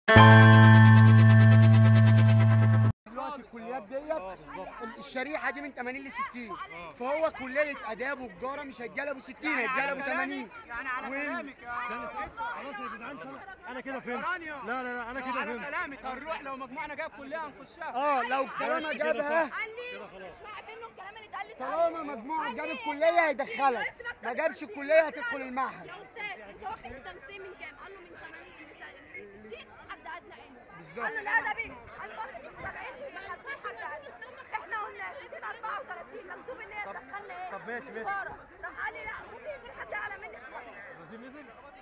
دلوقتي الكليات ديت الشريحه دي من 80 ل 60 فهو كليه اداب وتجاره مش هيتجال ابو 60 هيتجال ابو 80 يعني على وال- كلامك يا خلاص يا جدعان خلاص. انا كده فهمت رانيا. لا لا لا انا لو كده على فهمت كلامك هنروح لو مجموعنا جاب كليه هنخشها اه لو طالما جابها قال لي اسمع منه الكلام اللي اتقال لي طالما مجموعة جاب الكلية هيدخلك ما جابش الكلية هتدخل المعهد يا استاذ انت واخد التنسيق من كام؟ قال له من 80 ل 60 حد ادنى علم بالظبط. قال له لا ده بيه قال له واخد من 70 ل 50 حد ادنى احنا قلنا 234 مكتوب ان هي تدخلنا ايه؟ طب ماشي، ماشي. تجارة. راح قال لي لا ممكن يكون حد اعلى مني اتفضل الوزير نزل